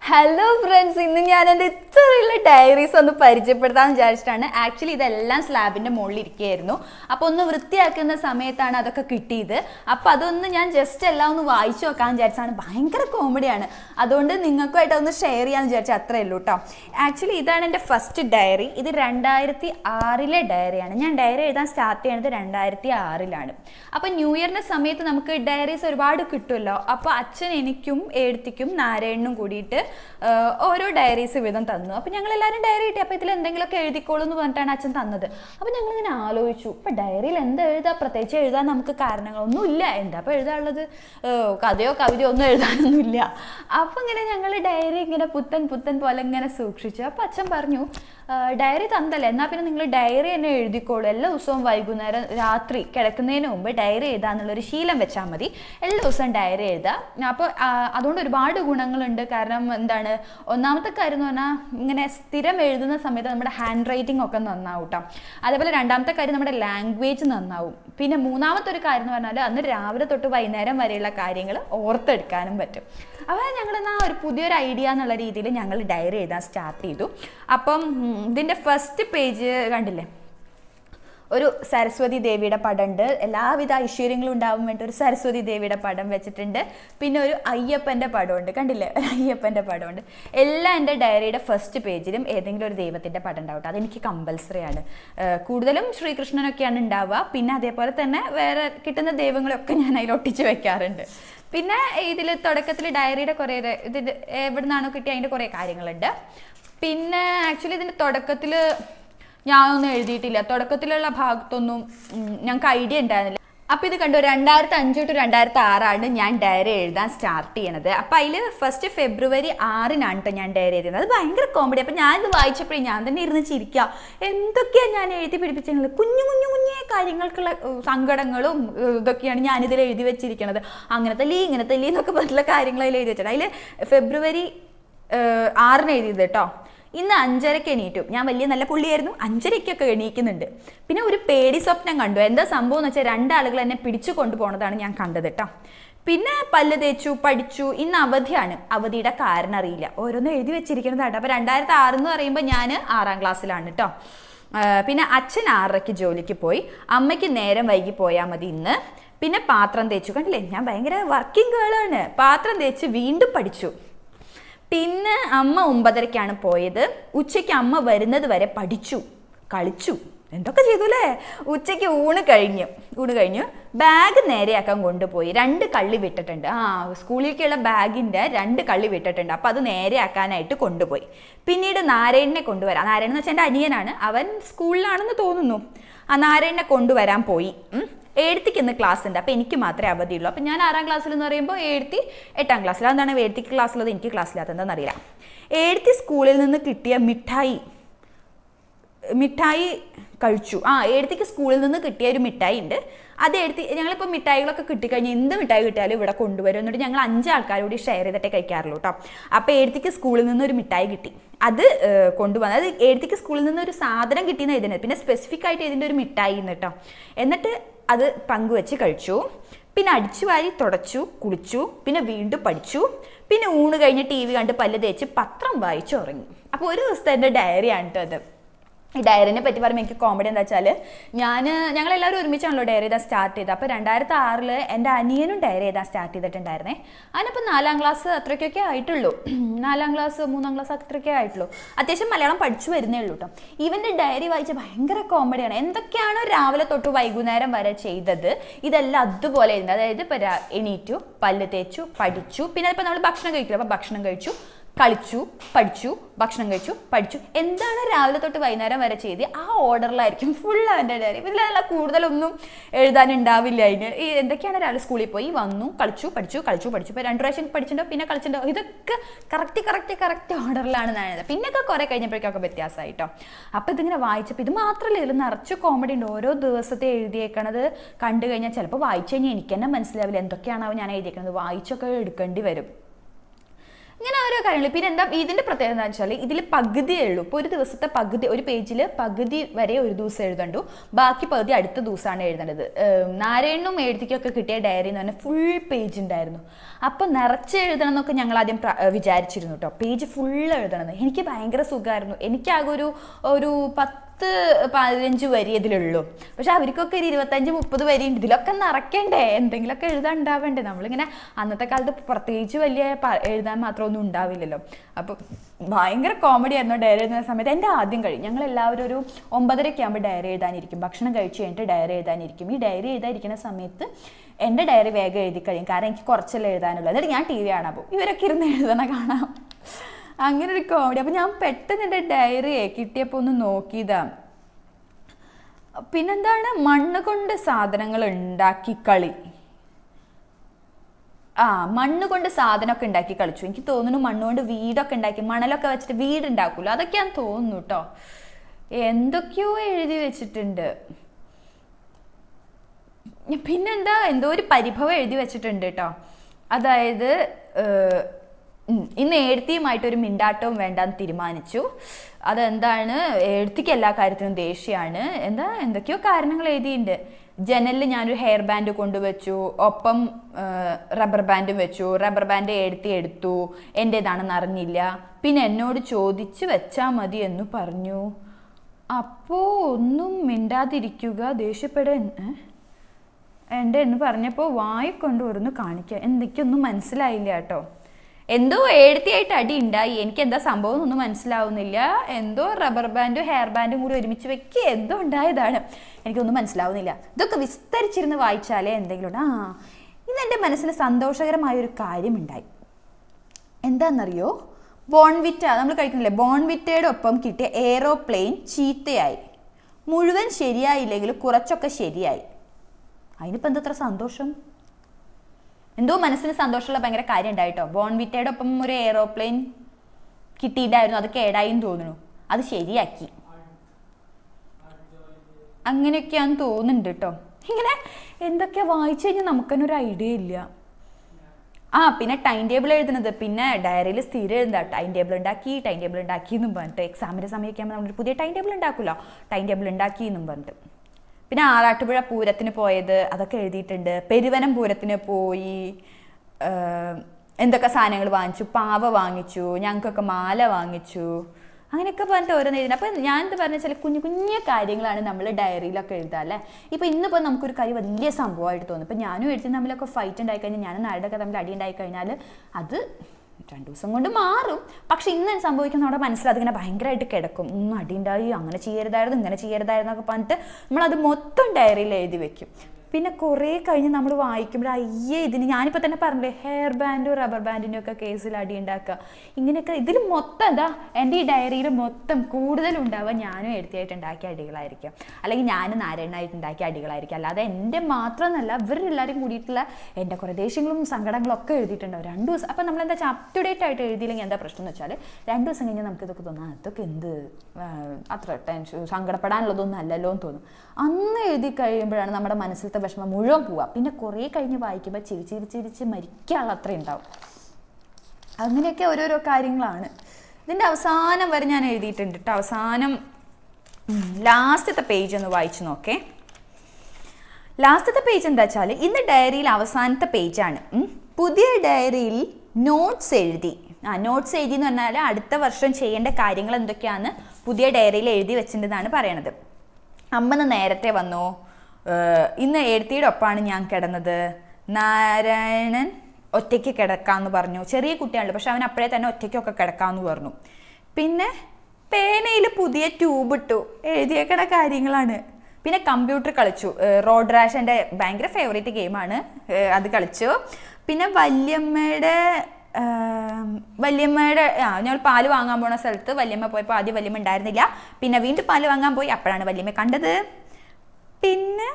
Hello friends ഇന്ന് ഞാൻ എൻ്റെ ഇത്രയുള്ള ഡയറീസ് ഒന്ന് പരിചയപ്പെടുത്താമെന്ന് വിചാരിച്ചിട്ടാണ് ആക്ച്വലി ഇതെല്ലാം സ്ലാബിൻ്റെ മുകളിൽ ഇരിക്കുകയായിരുന്നു അപ്പോൾ ഒന്ന് വൃത്തിയാക്കുന്ന സമയത്താണ് അതൊക്കെ കിട്ടിയത് അപ്പോൾ അതൊന്ന് ഞാൻ ജസ്റ്റ് എല്ലാം ഒന്ന് വായിച്ചു നോക്കാമെന്ന് വിചാരിച്ചാണ് ഭയങ്കര കോമഡിയാണ് അതുകൊണ്ട് നിങ്ങൾക്കുമായിട്ട് ഒന്ന് ഷെയർ ചെയ്യാമെന്ന് വിചാരിച്ചാൽ അത്രേ ഉള്ളൂ കേട്ടോ ആക്ച്വലി ഇതാണ് എൻ്റെ ഫസ്റ്റ് ഡയറി ഇത് രണ്ടായിരത്തി ആറിലെ ഡയറിയാണ് ഞാൻ ഡയറി എഴുതാൻ സ്റ്റാർട്ട് ചെയ്യുന്നത് രണ്ടായിരത്തി ആറിലാണ് അപ്പോൾ ന്യൂ ഇയറിൻ്റെ സമയത്ത് നമുക്ക് ഡയറീസ് ഒരുപാട് കിട്ടുമല്ലോ അപ്പോൾ അച്ഛൻ എനിക്കും എഴുത്തിക്കും നാരായണനും കൂടിയിട്ട് ആ, ഓരോ ഡയറീസ് വീതം തന്നു അപ്പോൾ ഞങ്ങൾ എല്ലാവരും ഡയറി കിട്ടി അപ്പോൾ ഇതിൽ എന്തെങ്കിലുമൊക്കെ എഴുതിക്കോളൂ എന്ന് പറഞ്ഞിട്ടാണ് അച്ഛൻ തന്നത് അപ്പോൾ ഞങ്ങൾ ഇങ്ങനെ ആലോചിച്ചു ഇപ്പം ഡയറിയിൽ എന്താ എഴുതാ പ്രത്യേകിച്ച് എഴുതാൻ നമുക്ക് കാരണങ്ങളൊന്നും ഇല്ല എന്താ അപ്പോൾ എഴുതാനുള്ളത് ഏ, കഥയോ കവിതയോ ഒന്നും എഴുതാനൊന്നും ഇല്ല അപ്പോൾ ഇങ്ങനെ ഞങ്ങൾ ഡയറി ഇങ്ങനെ പുത്തൻ പുത്തൻ പോലെ ഇങ്ങനെ സൂക്ഷിച്ചു അപ്പോൾ അച്ഛൻ പറഞ്ഞു "ആ, ഡയറി തന്നല്ലേ എന്നാൽ പിന്നെ നിങ്ങൾ ഡയറി തന്നെ എഴുതിക്കോളൂ എല്ലാ ദിവസവും വൈകുന്നേരം രാത്രി കിടക്കുന്നതിന് മുമ്പ് ഡയറി എഴുതാന്നുള്ളൊരു ശീലം വെച്ചാൽ മതി എല്ലാ ദിവസവും ഡയറി എഴുതുക അപ്പോൾ അതുകൊണ്ട് ഒരുപാട് ഗുണങ്ങളുണ്ട് കാരണം എന്താണ് ഒന്നാമത്തെ കാര്യം എന്ന് പറഞ്ഞാൽ ഇങ്ങനെ സ്ഥിരം എഴുതുന്ന സമയത്ത് നമ്മുടെ ഹാൻഡ് റൈറ്റിംഗ് ഒക്കെ നന്നാവും കേട്ടോ അതേപോലെ രണ്ടാമത്തെ കാര്യം നമ്മുടെ ലാംഗ്വേജ് നന്നാവും പിന്നെ മൂന്നാമത്തെ ഒരു കാര്യം എന്ന് പറഞ്ഞാൽ അന്ന് രാവിലെ തൊട്ട് വൈകുന്നേരം വരെയുള്ള കാര്യങ്ങൾ ഓർത്തെടുക്കാനും പറ്റും അപ്പോൾ ഞങ്ങൾ എന്നാ ഒരു പുതിയൊരു ഐഡിയ എന്നുള്ള രീതിയിൽ ഞങ്ങൾ ഡയറി എഴുതാൻ സ്റ്റാർട്ട് ചെയ്തു അപ്പം ഉം, ഇതിൻ്റെ ഫസ്റ്റ് പേജ് കണ്ടില്ലേ ഒരു സരസ്വതി ദേവിയുടെ പടമുണ്ട് എല്ലാവിധ ഐശ്വര്യങ്ങളും ഉണ്ടാവാൻ വേണ്ടി ഒരു സരസ്വതി ദേവിയുടെ പടം വെച്ചിട്ടുണ്ട് പിന്നെ ഒരു അയ്യപ്പൻ്റെ പടമുണ്ട് കണ്ടില്ലേ ഒരു അയ്യപ്പൻ്റെ പടമുണ്ട് എല്ലാം എൻ്റെ ഡയറിയുടെ ഫസ്റ്റ് പേജിലും ഏതെങ്കിലും ഒരു ദൈവത്തിൻ്റെ പടം ഉണ്ടാവും ട്ടോ. അതെനിക്ക് കമ്പൽസറി ആണ് ഏഹ് കൂടുതലും ശ്രീകൃഷ്ണനൊക്കെയാണ് ഉണ്ടാവുക പിന്നെ അതേപോലെ തന്നെ വേറെ കിട്ടുന്ന ദൈവങ്ങളൊക്കെ ഞാൻ അതിൽ ഒട്ടിച്ച് വെക്കാറുണ്ട് പിന്നെ ഇതിൽ തുടക്കത്തിൽ ഡയറിയുടെ കുറേ ഇത് എവിടെ നിന്നാണോ കിട്ടിയ അതിൻ്റെ കുറേ കാര്യങ്ങളുണ്ട് പിന്നെ ആക്ച്വലി ഇതിൻ്റെ തുടക്കത്തിൽ ഞാനൊന്നും എഴുതിയിട്ടില്ല തുടക്കത്തിലുള്ള ഭാഗത്തൊന്നും ഉം, ഞങ്ങൾക്ക് ഐഡിയ ഉണ്ടായിരുന്നില്ല അപ്പോൾ ഇത് കണ്ടു രണ്ടായിരത്തി അഞ്ച് ടു രണ്ടായിരത്തി ആറാണ് ഞാൻ ഡയറി എഴുതാൻ സ്റ്റാർട്ട് ചെയ്യണത് അപ്പോൾ അതിൽ ഫസ്റ്റ് ഫെബ്രുവരി ആറിനാണ് കേട്ടോ ഞാൻ ഡയറി എഴുതുന്നത് അത് ഭയങ്കര കോമഡി അപ്പോൾ ഞാനിത് വായിച്ചപ്പോഴേ ഞാൻ തന്നെ ഇരുന്ന് ചിരിക്കുക എന്തൊക്കെയാണ് ഞാൻ എഴുതി പിടിപ്പിച്ചത് കുഞ്ഞു കുഞ്ഞു കുഞ്ഞേ കാര്യങ്ങൾക്കുള്ള ഏഹ്, സങ്കടങ്ങളും ഏഹ്, ഇതൊക്കെയാണ് ഞാനിതിൽ എഴുതി വെച്ചിരിക്കുന്നത് അങ്ങനെ തല്ലി ഇങ്ങനെ തല്ലി എന്നൊക്കെ പറഞ്ഞിട്ടുള്ള കാര്യങ്ങൾ അതിൽ എഴുതി വെച്ചിട്ട് അതിൽ ഫെബ്രുവരി ഏഹ്, ആറിന് എഴുതിയത് കേട്ടോ ഇന്ന് അഞ്ചരയ്ക്ക് എണീറ്റു ഞാൻ വലിയ നല്ല പുള്ളിയായിരുന്നു അഞ്ചരയ്ക്കൊക്കെ എണീക്കുന്നുണ്ട് പിന്നെ ഒരു പേടി സ്വപ്നം കണ്ടു എന്താ സംഭവം എന്ന് വെച്ചാൽ രണ്ടാളുകൾ എന്നെ പിടിച്ചു കൊണ്ടുപോണതാണ് ഞാൻ കണ്ടത് കേട്ടോ പിന്നെ പല്ല് തേച്ചു പഠിച്ചു ഇന്ന് അവധിയാണ് അവധിയുടെ കാരണം അറിയില്ല ഓരോന്നും എഴുതി വെച്ചിരിക്കുന്നതാണ് അപ്പോൾ രണ്ടായിരത്തി ആറ് എന്ന് പറയുമ്പോൾ ഞാൻ ആറാം ക്ലാസ്സിലാണ് കേട്ടോ ആ, പിന്നെ അച്ഛൻ ആറരയ്ക്ക് ജോലിക്ക് പോയി അമ്മയ്ക്ക് നേരം വൈകി പോയാൽ മതി ഇന്ന് പിന്നെ പാത്രം തേച്ചു കണ്ടില്ലേ ഞാൻ ഭയങ്കര വർക്കിംഗ് ഗേളാണ് പാത്രം തേച്ച് വീണ്ടും പഠിച്ചു പിന്നെ അമ്മ ഒമ്പതരയ്ക്കാണ് പോയത് ഉച്ചയ്ക്ക് അമ്മ വരുന്നത് വരെ പഠിച്ചു കളിച്ചു എന്തൊക്കെ ചെയ്തു അല്ലേ ഉച്ചയ്ക്ക് ഊണ് കഴിഞ്ഞു ഊണ് കഴിഞ്ഞു ബാഗ് നേരെയാക്കാൻ കൊണ്ടുപോയി രണ്ട് കള്ളി വിട്ടിട്ടുണ്ട് ആ സ്കൂളിലേക്കുള്ള ബാഗിൻ്റെ രണ്ട് കള്ളി വിട്ടിട്ടുണ്ട് അപ്പോൾ അത് നേരെയാക്കാനായിട്ട് കൊണ്ടുപോയി പിന്നീട് നാരായണനെ കൊണ്ടുവരാം നാരായണൻ എന്ന് വെച്ചാൽ എൻ്റെ അനിയനാണ് അവൻ സ്കൂളിലാണെന്ന് തോന്നുന്നു ആ നാരായണനെ കൊണ്ടുവരാൻ പോയി ഉം. എഴുത്തിക്ക് ഇന്ന് ക്ലാസ് ഉണ്ട് അപ്പോൾ എനിക്ക് മാത്രമേ അവധിയുള്ളൂ അപ്പോൾ ഞാൻ ആറാം ക്ലാസ്സിൽ എന്ന് പറയുമ്പോൾ എഴുത്തി എട്ടാം ക്ലാസ്സിൽ അതെന്താണ് എഴുത്തിക്ക് ക്ലാസ്സിലുള്ളത് എനിക്ക് ക്ലാസ്സിലാത്ത എന്താണെന്ന് അറിയില്ല എഴുത്തി സ്കൂളിൽ നിന്ന് കിട്ടിയ മിഠായി മിഠായി കഴിച്ചു ആ എഴുത്തിക്ക് സ്കൂളിൽ നിന്ന് കിട്ടിയ ഒരു മിഠായി ഉണ്ട് അത് എഴുത്തി ഞങ്ങളിപ്പോൾ മിഠായികളൊക്കെ കിട്ടിക്കഴിഞ്ഞാൽ എന്ത് മിഠായി കിട്ടിയാലും ഇവിടെ കൊണ്ടുവരും എന്നിട്ട് ഞങ്ങൾ അഞ്ച് ആൾക്കാരോട് ഷെയർ ചെയ്തിട്ടേ കഴിക്കാറുള്ളൂ കേട്ടോ അപ്പോൾ എഴുത്തിക്ക് സ്കൂളിൽ നിന്ന് ഒരു മിഠായി കിട്ടി അത് ഏഹ്, കൊണ്ടുവന്നത് അത് എഴുത്തിക്ക് സ്കൂളിൽ നിന്ന് ഒരു സാധനം കിട്ടിയെന്ന് എഴുതുന്നത് പിന്നെ സ്പെസിഫിക് ആയിട്ട് ഇതിൻ്റെ ഒരു മിഠായി എന്ന് കേട്ടോ എന്നിട്ട് അത് പങ്കുവെച്ച് കഴിച്ചു പിന്നെ അടിച്ചു വാരി തുടച്ചു കുളിച്ചു പിന്നെ വീണ്ടും പഠിച്ചു പിന്നെ ഊണ് കഴിഞ്ഞ് ടി വി കണ്ട് പല്ല് തേച്ച് പത്രം വായിച്ച് ഉറങ്ങി അപ്പോൾ ഒരു ദിവസത്തെ എൻ്റെ ഡയറിയാണ് കേട്ടോ അത് ഈ ഡയറിനെ പറ്റി പറയുമ്പോൾ എനിക്ക് കോമഡി എന്താ വെച്ചാൽ ഞാൻ ഞങ്ങളെല്ലാവരും ഒരുമിച്ചാണല്ലോ ഡയറി എഴുതാൻ സ്റ്റാർട്ട് ചെയ്തത് അപ്പോൾ രണ്ടായിരത്തി ആറിൽ എൻ്റെ അനിയനും ഡയറി എഴുതാൻ സ്റ്റാർട്ട് ചെയ്തിട്ടുണ്ടായിരുന്നേ അതിനിപ്പോൾ നാലാം ക്ലാസ് അത്രയ്ക്കൊക്കെ ആയിട്ടുള്ളൂ നാലാം ക്ലാസ് മൂന്നാം ക്ലാസ് അത്രയ്ക്കേ ആയിട്ടുള്ളൂ അത്യാവശ്യം മലയാളം പഠിച്ചു വരുന്നേ ഉള്ളൂ കേട്ടോ ഇവൻ്റെ ഡയറി വായിച്ച ഭയങ്കര കോമഡിയാണ് എന്തൊക്കെയാണോ രാവിലെ തൊട്ട് വൈകുന്നേരം വരെ ചെയ്തത് ഇതെല്ലാം അതുപോലെ എഴുതുന്നത് അതായത് ഇപ്പോൾ രാ- എണീറ്റു പല്ല് തേച്ചു പഠിച്ചു പിന്നെ ഇപ്പോൾ നമ്മൾ ഭക്ഷണം കഴിക്കില്ല അപ്പോൾ ഭക്ഷണം കഴിച്ചു കളിച്ചു പഠിച്ചു ഭക്ഷണം കഴിച്ചു പഠിച്ചു എന്താണ് രാവിലെ തൊട്ട് വൈകുന്നേരം വരെ ചെയ്ത് ആ ഓർഡറിലായിരിക്കും ഫുൾ അവൻ്റെ ഡയറി ഇതിലല്ല കൂടുതലൊന്നും എഴുതാനുണ്ടാവില്ല അതിന് ഈ എന്തൊക്കെയാണ് രാവിലെ സ്കൂളിൽ പോയി വന്നു കളിച്ചു പഠിച്ചു കളിച്ചു പഠിച്ചു ഇപ്പോൾ രണ്ട് പ്രാവശ്യം പഠിച്ചിട്ടുണ്ടോ പിന്നെ കളിച്ചിട്ടുണ്ടോ ഇതൊക്കെ കറക്റ്റ് കറക്റ്റ് കറക്റ്റ് ഓർഡറിലാണ് ഞാൻ എഴുതുന്നത് പിന്നൊക്കെ കുറേ കഴിഞ്ഞപ്പോഴേക്കൊക്കെ വ്യത്യാസമായിട്ടോ അപ്പോൾ ഇതിങ്ങനെ വായിച്ചപ്പോൾ ഇത് മാത്രമല്ല ഇതിൽ നിറച്ച് കോമഡി ഉണ്ട് ഓരോ ദിവസത്തെ എഴുതിയേക്കണത് കണ്ടു കഴിഞ്ഞാൽ ചിലപ്പോൾ വായിച്ചു കഴിഞ്ഞാൽ എനിക്ക് തന്നെ മനസ്സിലാവില്ല എന്തൊക്കെയാണോ ഞാൻ എഴുതിയേക്കുന്നത് വായിച്ചൊക്കെ എടുക്കേണ്ടി വരും ഇങ്ങനെ ഓരോ കാര്യങ്ങൾ പിന്നെ എന്താ ഇതിന്റെ പ്രത്യേകത എന്താ വെച്ചാൽ ഇതിൽ പകുതിയേ ഉള്ളൂ ഇപ്പോൾ ഒരു ദിവസത്തെ പകുതി ഒരു പേജിൽ പകുതി വരെ ഒരു ദിവസം എഴുതണ്ടു ബാക്കി പകുതി അടുത്ത ദിവസമാണ് എഴുതേണ്ടത് ഏം, നാരായണനും എഴുതിക്കൊക്കെ കിട്ടിയ ഡയറി എന്ന് പറഞ്ഞാൽ ഫുൾ പേജ് ഉണ്ടായിരുന്നു അപ്പോൾ നിറച്ച് എഴുതണം എന്നൊക്കെ ഞങ്ങൾ ആദ്യം പ്ര- ഏഹ് വിചാരിച്ചിരുന്നു കേട്ടോ പേജ് ഫുൾ എഴുതണമെന്ന് എനിക്ക് ഭയങ്കര സുഖമായിരുന്നു എനിക്കാകെ ഒരു ഒരു പത്ത് പതിനഞ്ച് വരി ഇതിലുള്ളൂ പക്ഷെ അവർക്കൊക്കെ ഒരു ഇരുപത്തഞ്ച് മുപ്പത് വരി ഉണ്ട് ഇതിലൊക്കെ നിറയ്ക്കണ്ടേ എന്തെങ്കിലുമൊക്കെ എഴുതാൻ ഉണ്ടാവണ്ടേ നമ്മളിങ്ങനെ അന്നത്തെ കാലത്ത് പ്രത്യേകിച്ച് വലിയ പ- എഴുതാൻ മാത്രമൊന്നും ഉണ്ടാവില്ലല്ലോ അപ്പോൾ ഭയങ്കര കോമഡി ആയിരുന്നു ഡയറി എഴുതുന്ന സമയത്ത് എൻ്റെ ആദ്യം കഴിയും ഞങ്ങൾ എല്ലാവരും ഒരു ഒമ്പതരയ്ക്ക് ആകുമ്പോൾ ഡയറി എഴുതാനിരിക്കും ഭക്ഷണം കഴിച്ച് കഴിഞ്ഞിട്ട് ഡയറി എഴുതാനിരിക്കും ഈ ഡയറി എഴുതാനിരിക്കുന്ന സമയത്ത് എൻ്റെ ഡയറി വേഗം എഴുതി കഴിയും കാരണം എനിക്ക് കുറച്ചല്ലേ എഴുതാനുള്ളൂ എന്നിട്ട് ഞാൻ ടി വി കാണാൻ പോകും ഇവരൊക്കെ ഇരുന്ന് എഴുതണ കാണാം അങ്ങനെ ഒരു കോമഡി അപ്പം ഞാൻ പെട്ടെന്ന് എൻ്റെ ഡയറിയെ കിട്ടിയപ്പോൾ ഒന്ന് നോക്കിയതാ പിന്നെന്താണ് മണ്ണ് കൊണ്ട് സാധനങ്ങൾ ഉണ്ടാക്കി കളി ആ മണ്ണ് കൊണ്ട് സാധനമൊക്കെ ഉണ്ടാക്കി കളിച്ചു എനിക്ക് തോന്നുന്നു മണ്ണ് കൊണ്ട് വീടൊക്കെ ഉണ്ടാക്കി മണലൊക്കെ വെച്ചിട്ട് വീട് ഉണ്ടാക്കുമല്ലോ അതൊക്കെയാന്ന് തോന്നുന്നു കേട്ടോ എന്തൊക്കെയോ എഴുതി വെച്ചിട്ടുണ്ട് പിന്നെന്താ എന്തോ ഒരു പരിഭവം എഴുതി വെച്ചിട്ടുണ്ട് കേട്ടോ അതായത് ഏഹ്, ഉം, ഇന്ന് എഴുത്തിയുമായിട്ട് ഒരു മിണ്ടാട്ടവും വേണ്ടാന്ന് തീരുമാനിച്ചു അതെന്താണ് എഴുത്തിക്ക് എല്ലാ കാര്യത്തിനും ദേഷ്യമാണ് എന്താ എന്തൊക്കെയോ കാരണങ്ങൾ എഴുതിയിട്ടുണ്ട് ജനലിൽ ഞാനൊരു ഹെയർ ബാൻഡ് കൊണ്ടുവച്ചു ഒപ്പം റബ്ബർ ബാൻഡും വെച്ചു റബ്ബർ ബാൻഡ് എഴുത്തി എടുത്തു എൻ്റേതാണെന്ന് അറിഞ്ഞില്ല പിന്നെ എന്നോട് ചോദിച്ച് വെച്ചാൽ മതി എന്ന് പറഞ്ഞു അപ്പോൾ ഒന്നും മിണ്ടാതിരിക്കുക ദേഷ്യപ്പെടാൻ ഏ? എൻ്റെ എന്ന് പറഞ്ഞപ്പോൾ വായി കൊണ്ടുവരുന്നു കാണിക്കുക എന്തൊക്കെയൊന്നും മനസ്സിലായില്ല കേട്ടോ എന്തോ എഴുത്തിയായിട്ട് അടി ഉണ്ടായി എനിക്ക് എന്താ സംഭവം എന്നൊന്നും മനസ്സിലാവുന്നില്ല എന്തോ റബ്ബർ ബാൻഡും ഹെയർ ബാൻഡും കൂടി ഒരുമിച്ച് വെക്കുക എന്തോ ഉണ്ടായതാണ് എനിക്കൊന്നും മനസ്സിലാവുന്നില്ല ഇതൊക്കെ വിസ്തരിച്ചിരുന്ന് വായിച്ചാലേ എന്തെങ്കിലും ഉണ്ട്. ആ ഇന്ന് എൻ്റെ മനസ്സിന് സന്തോഷകരമായ ഒരു കാര്യമുണ്ടായി എന്താണെന്നറിയോ ബോൺവിറ്റ നമ്മൾ കഴിക്കുന്നില്ലേ ബോൺവിറ്റയുടെ ഒപ്പം കിട്ടിയ എയ്റോപ്ലെയിൻ ചീത്തയായി മുഴുവൻ ശരിയായില്ലെങ്കിൽ കുറച്ചൊക്കെ ശരിയായി അതിനിപ്പോൾ എന്താ അത്ര സന്തോഷം എന്തോ മനസ്സിന് സന്തോഷമുള്ള ഭയങ്കര കാര്യം ഉണ്ടായിട്ടോ ബോൺവിറ്റയുടെ ഒപ്പം ഒരു എയ്റോപ്ലെയിൻ കിട്ടിയിട്ടായിരുന്നു അത് കേടായി എന്ന് തോന്നുന്നു അത് ശരിയാക്കി അങ്ങനെയൊക്കെയാന്ന് തോന്നുന്നുണ്ട് കേട്ടോ ഇങ്ങനെ എന്തൊക്കെ വായിച്ചു കഴിഞ്ഞാൽ നമുക്കെന്നെ ഒരു ഐഡിയ ഇല്ല ആ പിന്നെ ടൈം ടേബിൾ എഴുതുന്നത് പിന്നെ ഡയറിയിൽ സ്ഥിരം എഴുതാ ടൈം ടേബിൾ ഉണ്ടാക്കി ടൈം ടേബിൾ ഉണ്ടാക്കി എന്നും പറഞ്ഞിട്ട് എക്സാമിൻ്റെ സമയമൊക്കെ ആകുമ്പോൾ നമ്മൾ പുതിയ ടൈം ടേബിൾ ഉണ്ടാക്കുമല്ലോ ടൈം ടേബിൾ ഉണ്ടാക്കി എന്നും പറഞ്ഞിട്ട് പിന്നെ ആറാട്ടുപുഴ പൂരത്തിന് പോയത് അതൊക്കെ എഴുതിയിട്ടുണ്ട് പെരുവനം പൂരത്തിന് പോയി ഏഹ്, എന്തൊക്കെ സാധനങ്ങൾ വാങ്ങിച്ചു പാവ വാങ്ങിച്ചു ഞങ്ങൾക്കൊക്കെ മാല വാങ്ങിച്ചു അങ്ങനെയൊക്കെ പറഞ്ഞിട്ട് ഓരോന്ന് എഴുതുന്നത് അപ്പം ഞാൻ എന്താ പറഞ്ഞ വെച്ചാൽ കുഞ്ഞു കുഞ്ഞു കാര്യങ്ങളാണ് നമ്മൾ ഡയറിയിലൊക്കെ എഴുതുക അല്ലേ ഇപ്പം ഇന്നിപ്പോൾ നമുക്കൊരു കാര്യം വലിയ സംഭവമായിട്ട് തോന്നും ഇപ്പം ഞാനും എഴുതി തമ്മിലൊക്കെ ഫൈറ്റ് ഉണ്ടായി കഴിഞ്ഞാൽ ഞാനും നാടൊക്കെ തമ്മിൽ അടി ഉണ്ടായി കഴിഞ്ഞാൽ അത് രണ്ടു ദിവസം കൊണ്ട് മാറും പക്ഷെ ഇന്ന് സംഭവിക്കുന്ന നമ്മുടെ മനസ്സിൽ അതിങ്ങനെ ഭയങ്കരമായിട്ട് കിടക്കും ഉം, അടി ഉണ്ടായി അങ്ങനെ ചെയ്യരുതായിരുന്നു ഇങ്ങനെ ചെയ്യരുതായിരുന്നു എന്നൊക്കെ പറഞ്ഞിട്ട് നമ്മളത് മൊത്തം ഡയറിയിൽ എഴുതി വെക്കും പിന്നെ കുറേ കഴിഞ്ഞ് നമ്മൾ വായിക്കുമ്പോൾ അയ്യേ ഇതിന് ഞാനിപ്പോൾ തന്നെ പറഞ്ഞില്ലേ ഹെയർ ബാൻഡും റബ്ബർ ബാൻഡിൻ്റെ ഒക്കെ കേസിൽ അടി ഉണ്ടാക്കുക ഇങ്ങനെയൊക്കെ ഇതിൽ മൊത്തം എന്താ എൻ്റെ ഈ ഡയറിയിൽ മൊത്തം കൂടുതലും ഉണ്ടാവുക ഞാനും എഴുത്തിയായിട്ട് ഉണ്ടാക്കിയ അടികളായിരിക്കും അല്ലെങ്കിൽ ഞാനും നാരായണനായിട്ട് ഉണ്ടാക്കിയ അടികളായിരിക്കും അല്ലാതെ എൻ്റെ മാത്രമെന്നല്ല ഇവരെല്ലാവരും കൂടിയിട്ടുള്ള എൻ്റെ കുറേ ദേഷ്യങ്ങളും സങ്കടങ്ങളും ഒക്കെ എഴുതിയിട്ടുണ്ടാവും രണ്ട് ദിവസം അപ്പം നമ്മൾ എന്താ വെച്ചാൽ അപ് ടു ഡേറ്റ് ആയിട്ട് എഴുതിയില്ലെങ്കിൽ എന്താ പ്രശ്നം എന്ന് വെച്ചാൽ രണ്ട് ദിവസം കഴിഞ്ഞാൽ നമുക്ക് ഇതൊക്കെ തോന്നാം "ആ, ഇതൊക്കെ എന്ത് ആ, അത്ര ടെൻഷൻ സങ്കടപ്പെടാനുള്ളതൊന്നും അല്ലല്ലോ എന്ന് തോന്നും അന്ന് എഴുതി കഴിയുമ്പോഴാണ് നമ്മുടെ മനസ്സിലത്തെ വിഷമം മുഴുവൻ പോവുക പിന്നെ കുറേ കഴിഞ്ഞ് വായിക്കുമ്പോൾ ചിരി ചിരി ചിരിച്ച് മരിക്കാനുള്ള അത്രയും ഉണ്ടാവും അങ്ങനെയൊക്കെ ഓരോരോ കാര്യങ്ങളാണ് ഇതിൻ്റെ അവസാനം വരെ ഞാൻ എഴുതിയിട്ടുണ്ട് കേട്ടോ അവസാനം ലാസ്റ്റത്തെ പേജ് ഒന്ന് വായിച്ചു നോക്കേ ലാസ്റ്റത്തെ പേജ് എന്താ വെച്ചാൽ ഇന്ന് ഡയറിയിൽ അവസാനത്തെ പേജാണ് ഉം. പുതിയ ഡയറിയിൽ നോട്ട്സ് എഴുതി ആ നോട്ട്സ് എഴുതി എന്ന് പറഞ്ഞാൽ അടുത്ത വർഷം ചെയ്യേണ്ട കാര്യങ്ങൾ എന്തൊക്കെയാണെന്ന് പുതിയ ഡയറിയിൽ എഴുതി വെച്ചിട്ടുണ്ടെന്നാണ് പറയണത് അമ്മന്ന് നേരത്തെ വന്നു ഏഹ് ഇന്ന് എഴുത്തിയുടെ ഒപ്പമാണ് ഞാൻ കിടന്നത് നാരായണൻ ഒറ്റയ്ക്ക് കിടക്കാമെന്ന് പറഞ്ഞു ചെറിയ കുട്ടിയാണല്ലോ പക്ഷെ അവൻ അപ്പോഴേ തന്നെ ഒറ്റയ്ക്കൊക്കെ കിടക്കാമെന്ന് പറഞ്ഞു പിന്നെ പേനയിൽ പുതിയ ട്യൂബ് ഇട്ടു എഴുതിയേക്കണ കാര്യങ്ങളാണ് പിന്നെ കമ്പ്യൂട്ടർ കളിച്ചു ഏഹ് റോഡ് റാഷ് എൻ്റെ ഭയങ്കര ഫേവറേറ്റ് ഗെയിമാണ് ഏഹ് അത് കളിച്ചു പിന്നെ വല്യമ്മയുടെ ആം, വല്യമ്മയുടെ ആ ഞങ്ങൾ പാല് വാങ്ങാൻ പോണ സ്ഥലത്ത് വല്യമ്മ പോയപ്പോൾ ആദ്യം വല്യമ്മ ഉണ്ടായിരുന്നില്ല പിന്നെ വീണ്ടും പാല് വാങ്ങാൻ പോയി അപ്പോഴാണ് വല്യമ്മ കണ്ടത് പിന്നെ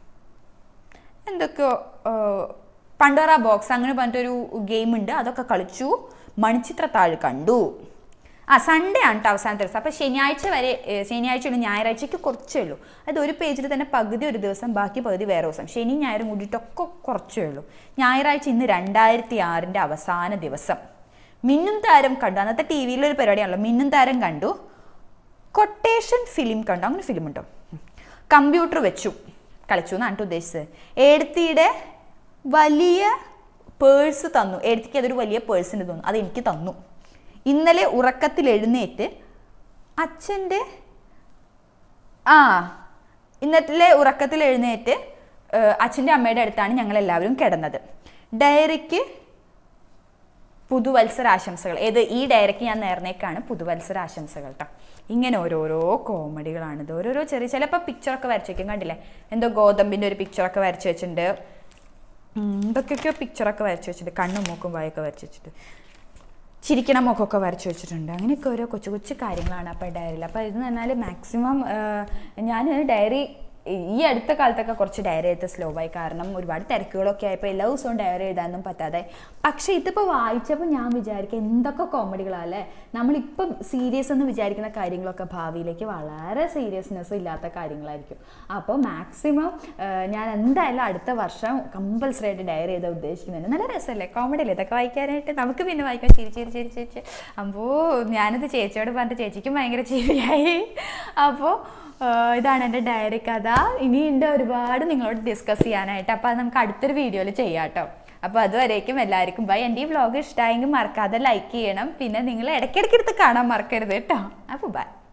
എന്തൊക്കെയോ പണ്ടോറ ബോക്സ് അങ്ങനെ പറഞ്ഞിട്ടൊരു ഗെയിം ഉണ്ട് അതൊക്കെ കളിച്ചു മണിച്ചിത്രത്താഴ് കണ്ടു ആ സൺഡേ ആണ് കേട്ടോ അവസാനത്തെ ദിവസം അപ്പോൾ ശനിയാഴ്ച വരെ ഏ, ശനിയാഴ്ച ഉണ്ട് ഞായറാഴ്ചയ്ക്ക് കുറച്ചേ ഉള്ളൂ അത് ഒരു പേജിൽ തന്നെ പകുതി ഒരു ദിവസം ബാക്കി പകുതി വേറെ ദിവസം ശനി ഞായറും കൂടിയിട്ടൊക്കെ കുറച്ചേ ഉള്ളൂ ഞായറാഴ്ച ഇന്ന് രണ്ടായിരത്തി ആറിൻ്റെ അവസാന ദിവസം മിന്നും താരം കണ്ടു അന്നത്തെ ടി വിയിലൊരു പരിപാടിയാണല്ലോ മിന്നും താരം കണ്ടു കൊട്ടേഷൻ ഫിലിം കണ്ടു അങ്ങനെ ഫിലിം ഉണ്ടോ കമ്പ്യൂട്ടർ വെച്ചു കളിച്ചു എന്നാണ് ട്ടോ ഉദ്ദേശിച്ചത് എഴുത്തിയുടെ വലിയ പേഴ്സ് തന്നു എഴുത്തിക്ക് അതൊരു വലിയ പേഴ്സിന് തന്നു അത് എനിക്ക് തന്നു ഇന്നലെ ഉറക്കത്തിൽ എഴുന്നേറ്റ് അച്ഛൻ്റെ ആ ഇന്നലെ ഉറക്കത്തിൽ എഴുന്നേറ്റ് ഏഹ്, അച്ഛൻ്റെ അമ്മയുടെ അടുത്താണ് ഞങ്ങൾ എല്ലാവരും കിടന്നത് ഡയറിക്ക് പുതുവത്സര ആശംസകൾ ഏത് ഈ ഡയറക്റ്റ് ഞാൻ നേർന്നേക്കാണ് പുതുവത്സര ആശംസകൾ കേട്ടോ ഇങ്ങനെ ഓരോരോ കോമഡികളാണിത് ഓരോരോ ചെറിയ ചിലപ്പോൾ പിക്ചറൊക്കെ വരച്ച് വെക്കും കണ്ടില്ലേ എന്തോ ഗോതമ്പിൻ്റെ ഒരു പിക്ചറൊക്കെ വരച്ച് വെച്ചിട്ടുണ്ട് ഉം, എന്തൊക്കെയൊക്കെയോ പിക്ചറൊക്കെ വരച്ച് വെച്ചിട്ടുണ്ട് കണ്ണും മൂക്കും വായൊക്കെ വരച്ച് വെച്ചിട്ട് ചിരിക്കണ മുഖമൊക്കെ വരച്ച് വെച്ചിട്ടുണ്ട് അങ്ങനെയൊക്കെ ഓരോ കൊച്ചു കൊച്ചു കാര്യങ്ങളാണ് അപ്പോൾ ഡയറിയിൽ അപ്പോൾ ഇത് പറഞ്ഞാൽ മാക്സിമം ഞാൻ ഡയറി ഈ അടുത്ത കാലത്തൊക്കെ കുറച്ച് ഡയറി എഴുത്ത് സ്ലോ ആയി കാരണം ഒരുപാട് തിരക്കുകളൊക്കെ ആയപ്പോൾ എല്ലാ ദിവസവും ഡയറി എഴുതാനൊന്നും പറ്റാതെ പക്ഷേ ഇതിപ്പോൾ വായിച്ചപ്പോൾ ഞാൻ വിചാരിക്കുക എന്തൊക്കെ കോമഡികളല്ലേ നമ്മളിപ്പം സീരിയസ് എന്ന് വിചാരിക്കുന്ന കാര്യങ്ങളൊക്കെ ഭാവിയിലേക്ക് വളരെ സീരിയസ്നെസ് ഇല്ലാത്ത കാര്യങ്ങളായിരിക്കും അപ്പോൾ മാക്സിമം ഞാൻ എന്തായാലും അടുത്ത വർഷം കമ്പൽസറി ആയിട്ട് ഡയറി ചെയ്താൽ ഉദ്ദേശിക്കുന്നുണ്ട് നല്ല രസമല്ലേ കോമഡി അല്ലേ ഇതൊക്കെ വായിക്കാനായിട്ട് നമുക്ക് പിന്നെ വായിക്കാം ചിരി ചിരി ചിരി ചിരിച്ച് അപ്പോൾ ഞാനിത് ചേച്ചിയോട് പറഞ്ഞിട്ട് ചേച്ചിക്കും ഭയങ്കര ചിരിയായി അപ്പോൾ ഇതാണ് എൻ്റെ ഡയറി കഥ ഇനിയുണ്ട് ഒരുപാട് നിങ്ങളോട് ഡിസ്കസ് ചെയ്യാനായിട്ട് അപ്പോൾ അത് നമുക്ക് അടുത്തൊരു വീഡിയോയിൽ ചെയ്യാം കേട്ടോ അപ്പോൾ അതുവരേക്കും എല്ലാവർക്കും ബൈ എൻ്റെ ഈ വ്ളോഗ് ഇഷ്ടമായെങ്കിൽ മറക്കാതെ ലൈക്ക് ചെയ്യണം പിന്നെ നിങ്ങൾ ഇടയ്ക്കിടയ്ക്ക് എടുത്ത് കാണാൻ മറക്കരുത് കേട്ടോ അപ്പോൾ ബൈ